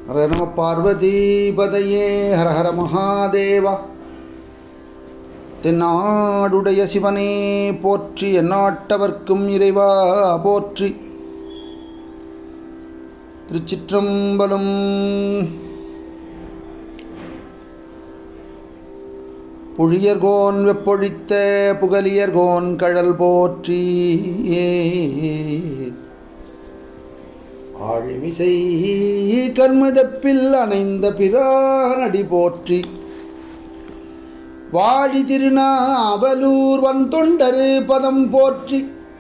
ஹர நம பார்வதீபதையே ஹர ஹர மகாதேவா தென்னாடுடைய சிவனே போற்றி எந்நாட்டவர்க்கும் இறைவா போற்றி திருச்சிற்றம்பலம் புழியர்கோன் வெப்பொழித்த புகலியர்கோன் கழல் போற்றி ஆழிமிசை கண்மதப்பில் அணைந்த பிரானடி போற்றி வாழி திருநாவலூர் வன் தொண்டரு பதம் போற்றி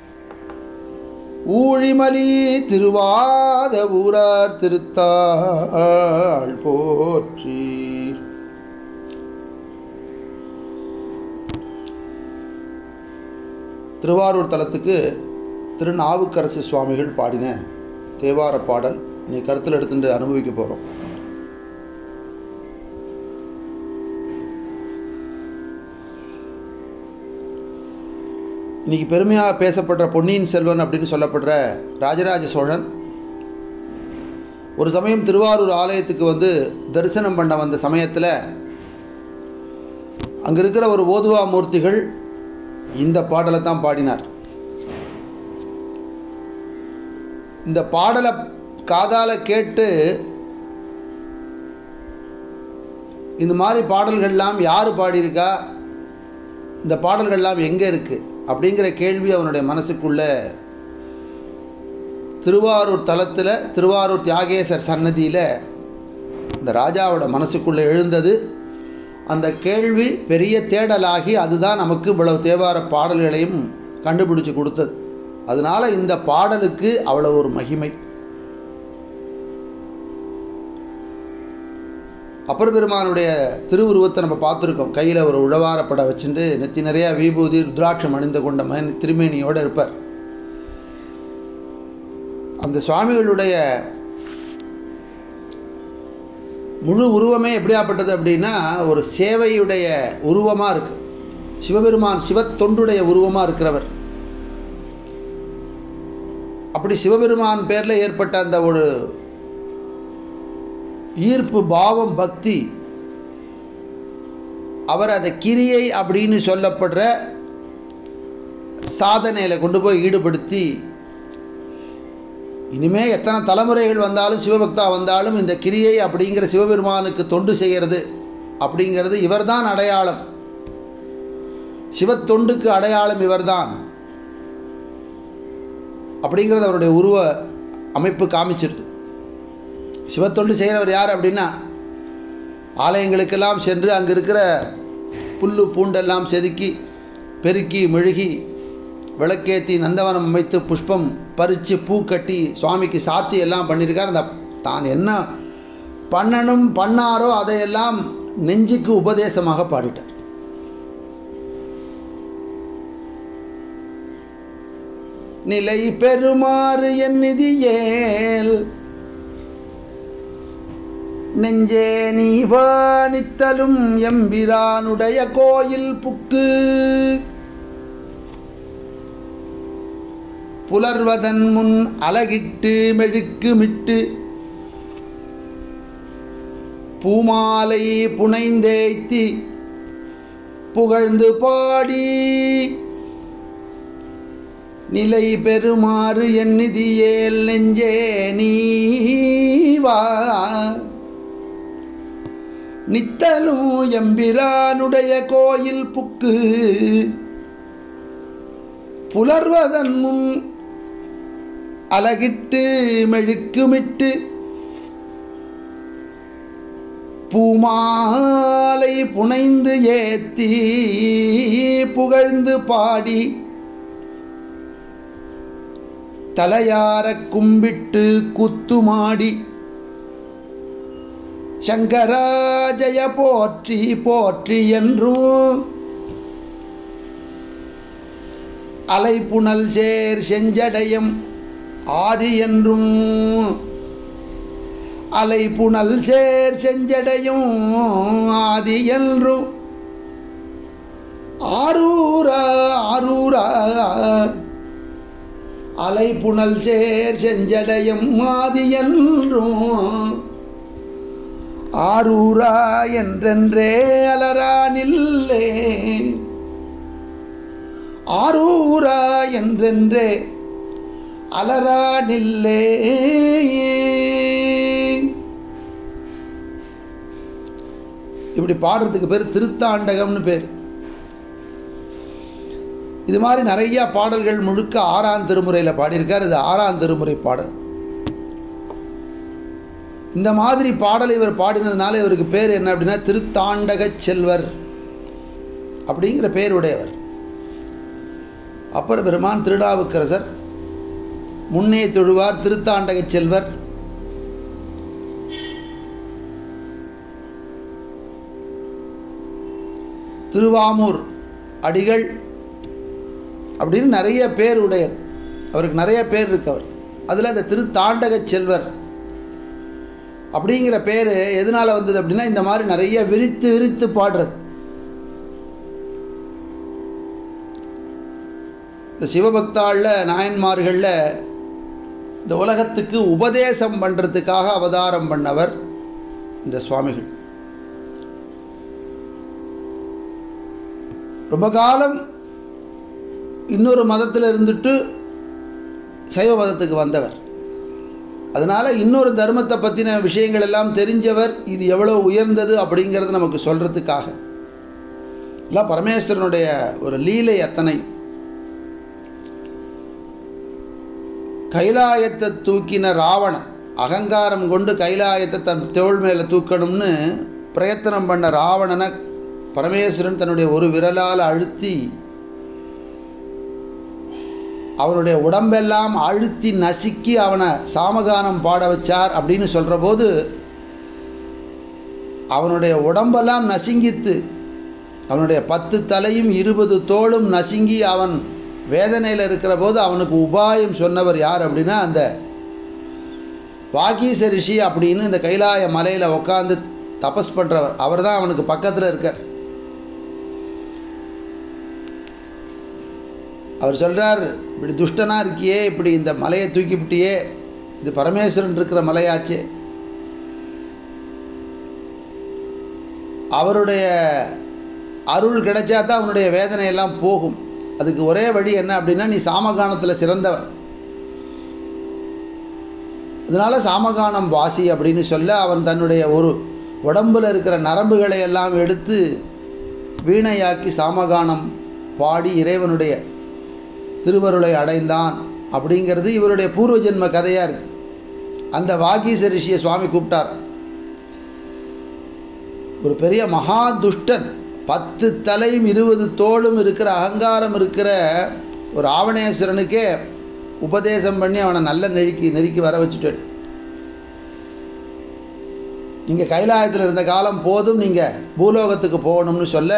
ஊழிமலி திருவாத ஊரார் திருத்தாள் போற்றி திருவாரூர் தலத்துக்கு திருநாவுக்கரசு சுவாமிகள் பாடின தேவார பாடல் நீ கருத்தில் எடுத்துட்டு அனுபவிக்க போகிறோம் இன்னைக்கு பெருமையாக பேசப்படுற பொன்னியின் செல்வன் அப்படின்னு சொல்லப்படுற ராஜராஜ சோழன் ஒரு சமயம் திருவாரூர் ஆலயத்துக்கு வந்து தரிசனம் பண்ண வந்த சமயத்தில் அங்கே இருக்கிற ஒரு ஓதுவா மூர்த்திகள் இந்த பாடலை தான் பாடினார் இந்த பாடலை காதால கேட்டு இந்த மாதிரி பாடல்கள்லாம் யார் பாடியிருக்கா இந்த பாடல்கள்லாம் எங்கே இருக்குது அப்படிங்கிற கேள்வி அவனுடைய மனசுக்குள்ள திருவாரூர் தலத்தில் திருவாரூர் தியாகேசர் சன்னதியில் இந்த ராஜாவோட மனசுக்குள்ளே எழுந்தது அந்த கேள்வி பெரிய தேடலாகி அதுதான் நமக்கு இவ்வளவு தேவார பாடல்களையும் கண்டுபிடிச்சு கொடுத்தது அதனால் இந்த பாடலுக்கு அவ்வளோ ஒரு மகிமை அப்பர் பெருமானுடைய திருவுருவத்தை நம்ம பார்த்துருக்கோம் கையில் ஒரு உழவாரப்படம் வச்சுட்டு நெத்தி நிறையா விபூதி ருத்ராட்சம் அணிந்து கொண்ட மகன் திருமேனியோடு இருப்பார் அந்த சுவாமிகளுடைய முழு உருவமே எப்படியாப்பட்டது அப்படின்னா ஒரு சேவையுடைய உருவமாக இருக்கு சிவபெருமான் சிவத்தொண்டுடைய உருவமாக இருக்கிறவர் அப்படி சிவபெருமான் பேரில் ஏற்பட்ட அந்த ஒரு ஈர்ப்பு பாவம் பக்தி அவர் அதை கிரியை அப்படின்னு சொல்லப்படுற சாதனையில் கொண்டு போய் ஈடுபடுத்தி இனிமே எத்தனை தலைமுறைகள் வந்தாலும் சிவபக்தா வந்தாலும் இந்த கிரியை அப்படிங்கிற சிவபெருமானுக்கு தொண்டு செய்கிறது அப்படிங்கிறது இவர்தான் அடையாளம் சிவத்தொண்டுக்கு அடையாளம் இவர்தான் அப்படிங்கிறது அவருடைய உருவ அமைப்பு காமிச்சிருது சிவத்தொண்டு செய்கிறவர் யார் அப்படின்னா ஆலயங்களுக்கெல்லாம் சென்று அங்கே இருக்கிற புல்லு பூண்டெல்லாம் செதுக்கி பெருக்கி மெழுகி விளக்கேற்றி நந்தவனம் அமைத்து புஷ்பம் பறித்து பூ கட்டி சுவாமிக்கு சாத்தி எல்லாம் பண்ணியிருக்கார் அந்த தான் என்ன பண்ணணும் பண்ணாரோ அதையெல்லாம் நெஞ்சுக்கு உபதேசமாக பாடிட்டார் நிலை பெறுமாறு என் நிதியேல் நெஞ்சே நீ வாணித்தலும் எம்பிரானுடைய கோயில் புக்கு புலர்வதன் முன் அலகிட்டு மெழுக்குமிட்டு பூமாலை புனைந்தேத்தி புகழ்ந்து பாடி நிலை பெறுமாறு என் நிதியேல் நெஞ்சே நீவா நித்தலும் எம்பிரானுடைய கோயில் புக்கு புலர்வதன் முன் அலகிட்டு மெழுக்குமிட்டு பூமாலை புனைந்து ஏத்தி புகழ்ந்து பாடி தலையார கும்பிட்டு குத்துமாடி சங்கராஜய போற்றி போற்றி என்றும் அலைப்புணல் சேர் செஞ்சடயம் ஆதி என்றும் அலைப்புணல் சேர் செஞ்சடையும் ஆதி என்றும் ஆரூரா ஆரூரா அலைப்புணல் சேர் செஞ்சடையும் ஆதி என்றும் ஆரூரா என்றென்றே அலரா நில்லே ஆரூரா என்றென்றே அலரா நில்லே இப்படி பாடுறதுக்கு பேர் திருத்தாண்டகம்னு பேர் இது மாதிரி நிறைய பாடல்கள் முழுக்க ஆறாம் திருமுறையில் பாடியிருக்கார் இது ஆறாம் திருமுறை பாடல் இந்த மாதிரி பாடலை இவர் பாடினதுனால இவருக்கு பேர் என்ன அப்படின்னா திருத்தாண்டக செல்வர் அப்படிங்கிற பேருடையவர் அப்பர் பெருமான் திருடாவுக்கரசர் முன்னே தொழுவார் திருத்தாண்டக செல்வர் திருவாமூர் அடிகள் அப்படின்னு நிறைய பேர் உடையர் அவருக்கு நிறைய பேர் இருக்கு அவர் அதில் அந்த திருத்தாண்டக செல்வர் அப்படிங்கிற பேர் எதனால் வந்தது அப்படின்னா இந்த மாதிரி நிறைய விரித்து விரித்து பாடுறது இந்த சிவபக்தாளில் நாயன்மார்களில் இந்த உலகத்துக்கு உபதேசம் பண்ணுறதுக்காக அவதாரம் பண்ணவர் இந்த சுவாமிகள் ரொம்ப காலம் இன்னொரு மதத்தில் இருந்துட்டு சைவ மதத்துக்கு வந்தவர் அதனால் இன்னொரு தர்மத்தை பற்றின விஷயங்கள் எல்லாம் தெரிஞ்சவர் இது எவ்வளோ உயர்ந்தது அப்படிங்கிறது நமக்கு சொல்கிறதுக்காக எல்லாம் பரமேஸ்வரனுடைய ஒரு லீலை அத்தனை கைலாயத்தை தூக்கின ராவணன் அகங்காரம் கொண்டு கைலாயத்தை தன் தோள் மேலே தூக்கணும்னு பிரயத்தனம் பண்ண ராவணனை பரமேஸ்வரன் தன்னுடைய ஒரு விரலால் அழுத்தி அவனுடைய உடம்பெல்லாம் அழுத்தி நசுக்கி அவனை சாமகானம் பாட வச்சார் அப்படின்னு சொல்கிற போது அவனுடைய உடம்பெல்லாம் நசுங்கித்து அவனுடைய பத்து தலையும் இருபது தோளும் நசுங்கி அவன் வேதனையில் இருக்கிற போது அவனுக்கு உபாயம் சொன்னவர் யார் அப்படின்னா அந்த வாகீச ரிஷி அப்படின்னு இந்த கைலாய மலையில் உட்காந்து தபஸ் பண்ணுறவர் அவர் தான் அவனுக்கு பக்கத்தில் இருக்கார் அவர் சொல்கிறார் இப்படி துஷ்டனாக இருக்கியே இப்படி இந்த மலையை தூக்கிவிட்டியே இது பரமேஸ்வரன் இருக்கிற மலையாச்சே அவருடைய அருள் கிடைச்சா தான் அவனுடைய வேதனையெல்லாம் போகும் அதுக்கு ஒரே வழி என்ன அப்படின்னா நீ சாமகானத்தில் சிறந்தவன் அதனால் சாமகானம் வாசி அப்படின்னு சொல்ல அவன் தன்னுடைய ஒரு உடம்பில் இருக்கிற நரம்புகளை எல்லாம் எடுத்து வீணையாக்கி சாமகானம் பாடி இறைவனுடைய திருவருளை அடைந்தான் அப்படிங்கிறது இவருடைய பூர்வ ஜென்ம கதையாக இருக்கு அந்த வாகீச ரிஷியை சுவாமி கூப்பிட்டார் ஒரு பெரிய மகா துஷ்டன் பத்து தலையும் இருபது தோளும் இருக்கிற அகங்காரம் இருக்கிற ஒரு ஆவணேஸ்வரனுக்கே உபதேசம் பண்ணி அவனை நல்ல நெருக்கி நெருக்கி வர வச்சுட்டேன் நீங்கள் கைலாயத்தில் இருந்த காலம் போதும் நீங்கள் பூலோகத்துக்கு போகணும்னு சொல்ல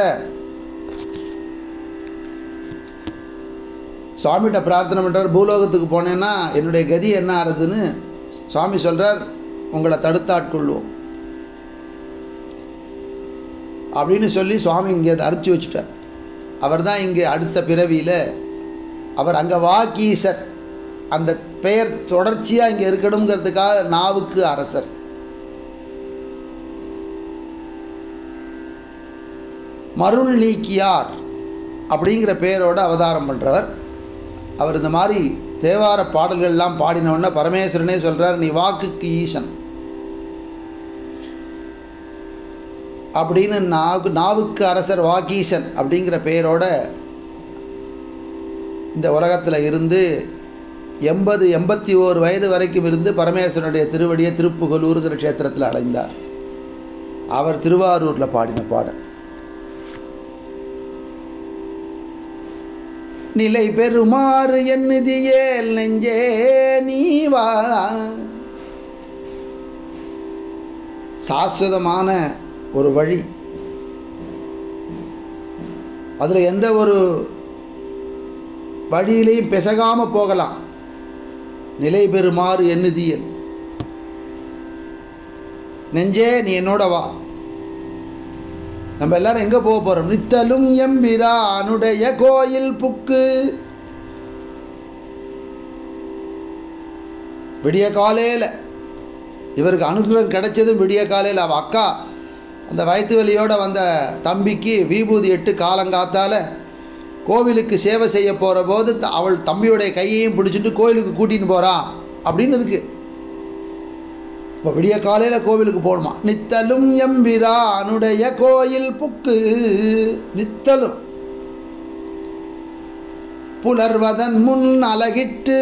சுவாமிகிட்ட பிரார்த்தனை பண்ணுறார் பூலோகத்துக்கு போனேன்னா என்னுடைய கதி என்ன ஆறுதுன்னு சுவாமி சொல்கிறார் உங்களை தடுத்தாட்கொள்வோம் அப்படின்னு சொல்லி சுவாமி இங்கே அனுப்பிச்சி வச்சுட்டார் அவர் தான் இங்கே அடுத்த பிறவியில் அவர் அங்கே வாக்கீசர் அந்த பெயர் தொடர்ச்சியாக இங்கே இருக்கணுங்கிறதுக்காக நாவுக்கு அரசர் மருள் நீக்கியார் அப்படிங்கிற பெயரோட அவதாரம் பண்ணுறவர் அவர் இந்த மாதிரி தேவார பாடல்கள்லாம் பாடினவுடனே பரமேஸ்வரனே சொல்கிறார் நீ வாக்குக்கு ஈசன் அப்படின்னு நாவு நாவுக்கு அரசர் வாகீசன் அப்படிங்கிற பெயரோட இந்த உலகத்தில் இருந்து எண்பது எண்பத்தி ஓரு வயது வரைக்கும் இருந்து பரமேஸ்வரனுடைய திருவடியை திருப்புகலூருங்கிற க்ஷேத்திரத்தில் அடைந்தார் அவர் திருவாரூரில் பாடின பாடல் நிலை பெறுமாறு எண்ணிதியேல் நெஞ்சே நீ வா சாஸ்வதமான ஒரு வழி அதில் எந்த ஒரு வழியிலையும் பிசகாமல் போகலாம் நிலை பெறுமாறு எண்ணுதியல் நெஞ்சே நீ என்னோட வா நம்ம எல்லாரும் எங்கே போக போகிறோம் நித்தலும் எம்பிரானுடைய கோயில் புக்கு விடிய காலையில் இவருக்கு அனுகிரகம் கிடைச்சதும் விடிய காலையில் அவள் அக்கா அந்த வயிற்று வலியோடு வந்த தம்பிக்கு விபூதி எட்டு காலங்காத்தால் கோவிலுக்கு சேவை செய்ய போகிற போது த- அவள் தம்பியுடைய கையையும் பிடிச்சிட்டு கோவிலுக்கு கூட்டின்னு போகிறா அப்படின்னு இருக்கு இப்போ விடிய காலையில் கோவிலுக்கு போகணுமா நித்தலும் எம்பிரானுடைய கோயில் புக்கு நித்தலும் புலர்வதன் முன் அலகிட்டு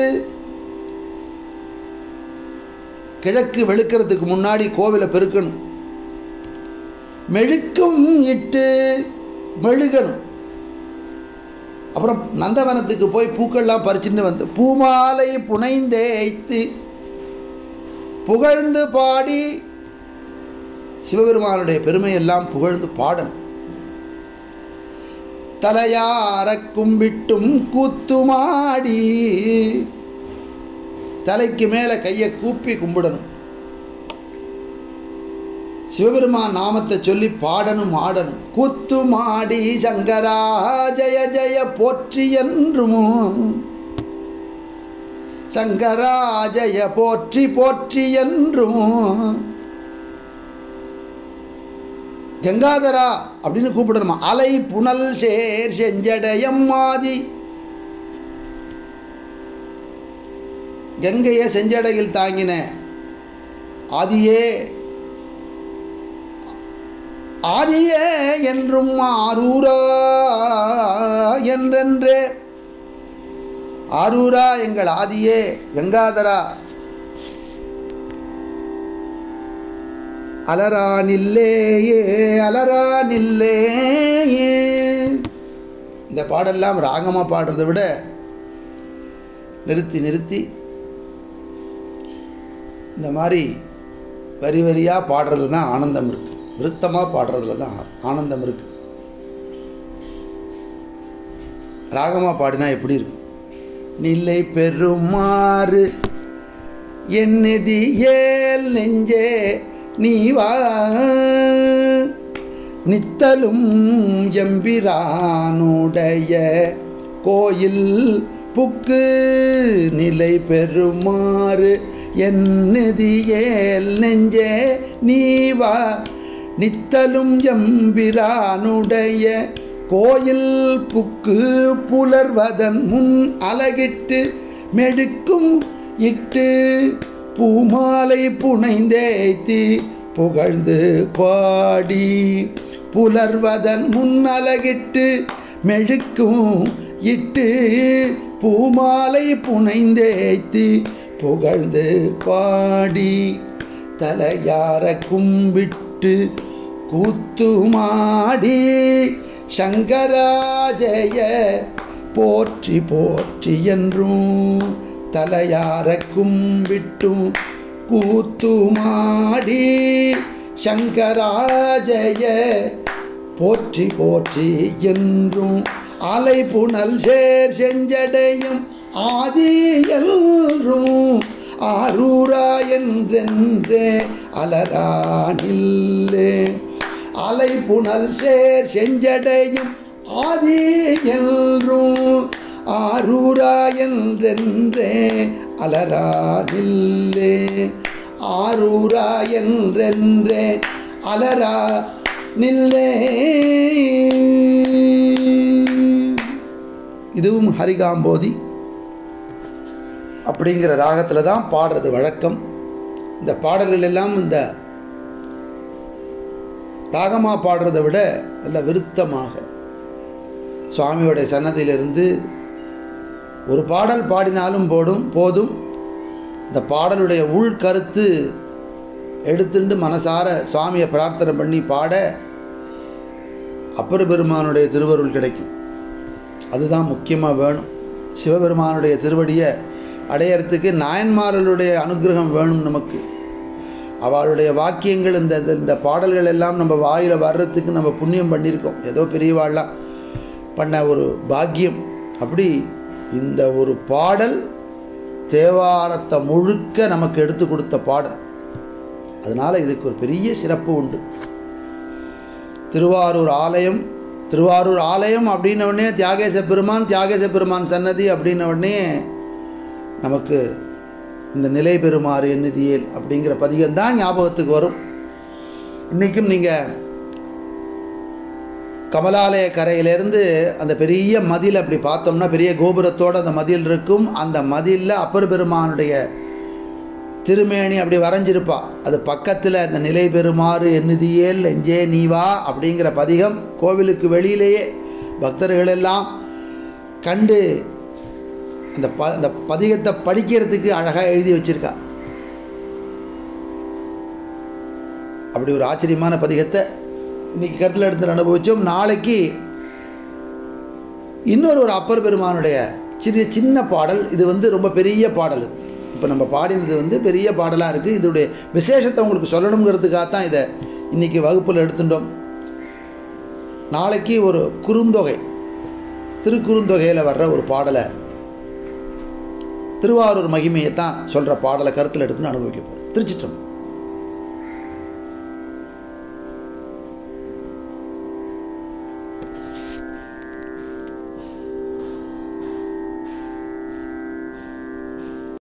கிழக்கு வெளுக்கிறதுக்கு முன்னாடி கோவிலை பெருக்கணும் மெழுக்கும் இட்டு மெழுகணும் அப்புறம் நந்தவனத்துக்கு போய் பூக்கள்லாம் பறிச்சுட்டு வந்து பூமாலை புனைந்தேய்த்து புகழ்ந்து பாடி சிவபெருமானுடைய பெருமையெல்லாம் புகழ்ந்து பாடணும் தலையார கும்பிட்டும் கூத்துமாடி தலைக்கு மேலே கையை கூப்பி கும்பிடணும் சிவபெருமான் நாமத்தை சொல்லி பாடணும் ஆடணும் கூத்து மாடி சங்கரா ஜய ஜய போற்றி என்றும் சங்கரா ஜய போற்றி போற்றி என்றும் கங்காதரா அப்படின்னு கூப்பிடணுமா அலை புனல் சேர் செஞ்சடையம் மாதி கங்கையை செஞ்சடையில் தாங்கின ஆதியே ஆதியே என்றும் ஆரூரா என்றென்றே ஆரூரா எங்கள் ஆதியே கங்காதரா அலரானில்லேயே அலரானில்லேயே இந்த பாடெல்லாம் ராகமாக பாடுறதை விட நிறுத்தி நிறுத்தி இந்த மாதிரி வரி வரியாக பாடுறதுல தான் ஆனந்தம் இருக்குது விருத்தமாக பாடுறதுல தான் ஆனந்தம் இருக்குது ராகமாக பாடினா எப்படி இருக்கும் நிலை பெறுமாறு என்னதி ஏல் நெஞ்சே நீ வா நித்தலும் எம்பிரானுடைய கோயில் புக்கு நிலை பெறுமாறு என்னதியேல் நெஞ்சே நீ வா நித்தலும் எம்பிரானுடைய கோயில் புக்கு புலர்வதன் முன் அலகிட்டு மெடுக்கும் இட்டு பூமாலை புனைந்தேத்தி புகழ்ந்து பாடி புலர்வதன் முன் அலகிட்டு மெழுக்கும் இட்டு பூமாலை புனைந்தேத்தி புகழ்ந்து பாடி தலையார கும்பிட்டு கூத்துமாடி சங்கராஜய போற்றி போற்றி என்றும் தலையார கும்பிட்டும் கூத்துமாடி சங்கராஜய போற்றி போற்றி என்றும் அலை புனல் சேர் செஞ்சடையும் ஆதி என்றும் ஆரூரா என்றென்றே அலரானில்லே அலை புனல் சேர் செஞ்சடையும் ஆதி என்றும் ஆரூரா என்றென்றே அலரானில்லே ஆரூரா என்றென்றே அலரா நில்லே இதுவும் ஹரிகாம்போதி அப்படிங்கிற ராகத்தில் தான் பாடுறது வழக்கம் இந்த பாடல்கள் எல்லாம் இந்த ராகமாக பாடுறதை விட நல்ல விருத்தமாக சுவாமியோடைய சன்னதியிலிருந்து ஒரு பாடல் பாடினாலும் போடும் போதும் இந்த பாடலுடைய உள்கருத்து எடுத்துண்டு மனசார சுவாமியை பிரார்த்தனை பண்ணி பாட அப்பர் பெருமானுடைய திருவருள் கிடைக்கும் அதுதான் முக்கியமாக வேணும் சிவபெருமானுடைய திருவடியை அடையறதுக்கு நாயன்மார்களுடைய அனுகிரகம் வேணும் நமக்கு அவளுடைய வாக்கியங்கள் இந்த இந்த- இந்த பாடல்கள் எல்லாம் நம்ம வாயில் வர்றதுக்கு நம்ம புண்ணியம் பண்ணியிருக்கோம் ஏதோ பெரியவாள்லாம் பண்ண ஒரு பாக்கியம் அப்படி இந்த ஒரு பாடல் தேவாரத்தை முழுக்க நமக்கு எடுத்து கொடுத்த பாடல் அதனால் இதுக்கு ஒரு பெரிய சிறப்பு உண்டு திருவாரூர் ஆலயம் திருவாரூர் ஆலயம் அப்படின்ன உடனே தியாகேச பெருமான் தியாகேச பெருமான் சன்னதி அப்படின்ன உடனே நமக்கு இந்த நிலை பெறுமாறு எண்ணிதியேல் அப்படிங்கிற பதிகம் தான் ஞாபகத்துக்கு வரும் இன்றைக்கும் நீங்கள் கமலாலய கரையிலேருந்து அந்த பெரிய மதில் அப்படி பார்த்தோம்னா பெரிய கோபுரத்தோடு அந்த மதில் இருக்கும் அந்த மதிலில் அப்பர் பெருமானுடைய திருமேனி அப்படி வரைஞ்சிருப்பா அது பக்கத்தில் அந்த நிலை பெறுமாறு எண்ணுதியேல் எஞ்சே நீவா அப்படிங்கிற பதிகம் கோவிலுக்கு வெளியிலேயே பக்தர்கள் எல்லாம் கண்டு அந்த ப அந்த பதிகத்தை படிக்கிறதுக்கு அழகாக எழுதி வச்சிருக்கா அப்படி ஒரு ஆச்சரியமான பதிகத்தை இன்னைக்கு கருத்தில் எடுத்து அனுபவித்தோம் நாளைக்கு இன்னொரு ஒரு அப்பர் பெருமானுடைய சிறிய சின்ன பாடல் இது வந்து ரொம்ப பெரிய பாடல் இது இப்போ நம்ம பாடினது வந்து பெரிய பாடலாக இருக்குது இதோடைய விசேஷத்தை உங்களுக்கு சொல்லணுங்கிறதுக்காக தான் இதை இன்றைக்கி வகுப்பில் எடுத்துட்டோம் நாளைக்கு ஒரு குறுந்தொகை திருக்குறுந்தொகையில் வர்ற ஒரு பாடலை திருவாரூர் மகிமையை தான் சொல்கிற பாடலை கருத்தில் எடுத்துன்னு அனுபவிக்க போகிறோம் திருச்சிட்டம்